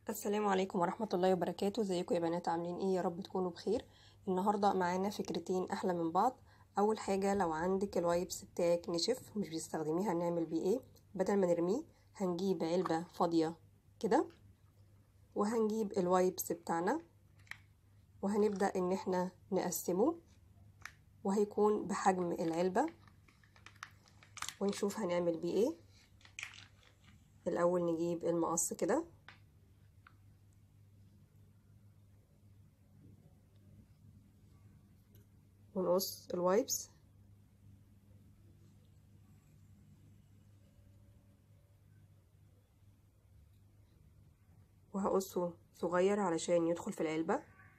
السلام عليكم ورحمة الله وبركاته ازيكم يا بنات عاملين ايه يا رب تكونوا بخير النهاردة معانا فكرتين احلى من بعض اول حاجة لو عندك الوايبس بتاعك نشف مش بتستخدميه هنعمل بيه ايه بدل ما نرميه هنجيب علبة فاضية كده وهنجيب الوايبس بتاعنا وهنبدأ ان احنا نقسمه وهيكون بحجم العلبة ونشوف هنعمل بيه ايه الاول نجيب المقص كده ونقص الوايبس وهقصه صغير علشان يدخل في العلبة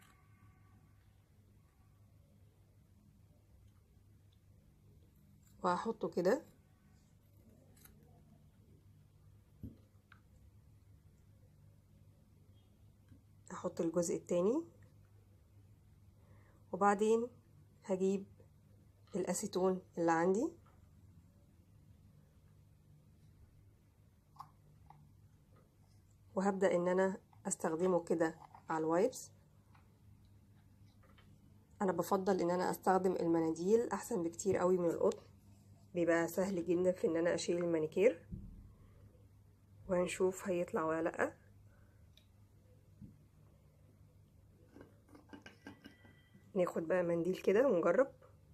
وهحطه كده احط الجزء التاني وبعدين هجيب الاسيتون اللي عندي وهبدأ ان انا استخدمه كده على الوايبس انا بفضل ان انا استخدم المناديل احسن بكتير قوي من القطن بيبقى سهل جدا في ان انا اشيل المانيكير وهنشوف هيطلع ولا لأ ناخد بقى منديل كده ونجرب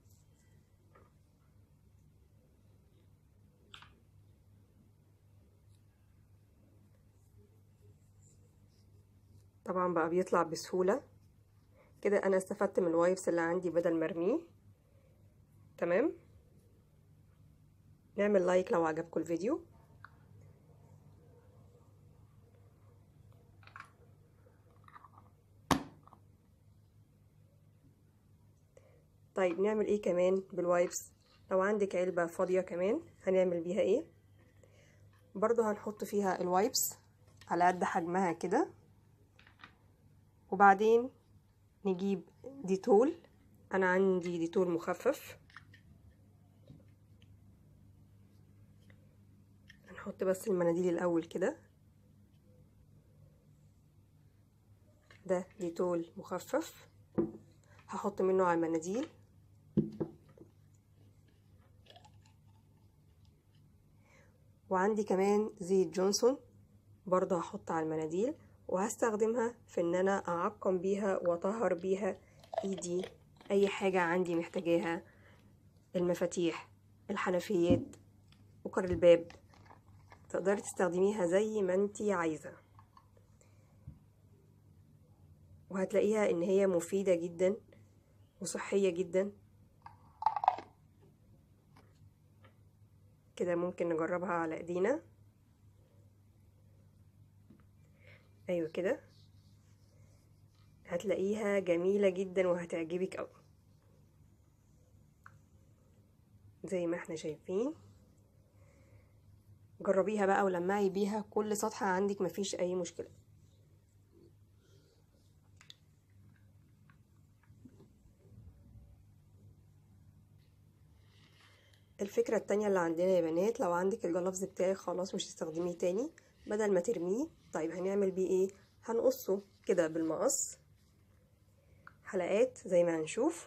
طبعا بقى بيطلع بسهولة كده انا استفدت من الوايبس اللي عندي بدل مرميه تمام نعمل لايك لو عجبكم الفيديو طيب نعمل ايه كمان بالوايبس لو عندك علبة فاضية كمان هنعمل بيها ايه برضو هنحط فيها الوايبس على قد حجمها كده وبعدين نجيب ديتول انا عندي ديتول مخفف هنحط بس المناديل الاول كده ده ديتول مخفف هحط منه على المناديل وعندي كمان زيت جونسون برضه هحط على المناديل وهستخدمها في ان انا اعقم بيها واطهر بيها ايدي اي حاجة عندي محتاجاها المفاتيح الحنفيات وكر الباب تقدري تستخدميها زي ما انتي عايزة وهتلاقيها ان هي مفيدة جدا وصحية جدا كده ممكن نجربها على ايدينا ايوه كده هتلاقيها جميلة جدا وهتعجبك اوي زي ما احنا شايفين جربيها بقى ولمعي بيها كل سطح عندك مفيش اي مشكله الفكرة التانية اللي عندنا يا بنات لو عندك الجلافز بتاعك خلاص مش تستخدميه تاني بدل ما ترميه طيب هنعمل بيه ايه هنقصه كده بالمقص حلقات زي ما هنشوف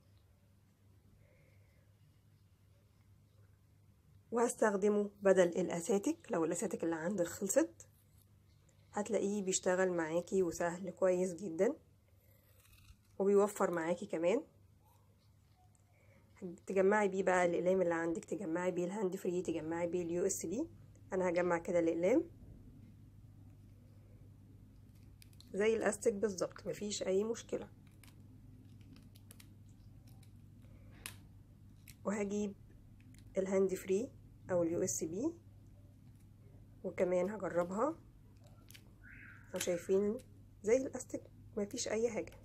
وهستخدمه بدل الاساتك لو الاساتك اللي عندك خلصت هتلاقيه بيشتغل معاكي وسهل كويس جدا وبيوفر معاكي كمان تجمعي بيه بقى الاقلام اللي عندك تجمعي بيه الهاند فري تجمعي بيه اليو اس بي انا هجمع كده الاقلام زي الاستك بالظبط مفيش اي مشكله وهجيب الهاند فري او اليو اس بي وكمان هجربها شايفين زي الاستك مفيش اي حاجه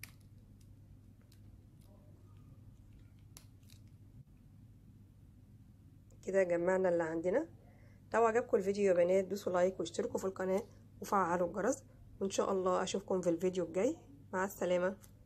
كده جمعنا اللي عندنا لو عجبكم الفيديو يا بنات دوسوا لايك واشتركوا في القناه وفعلوا الجرس وان شاء الله اشوفكم في الفيديو الجاي مع السلامه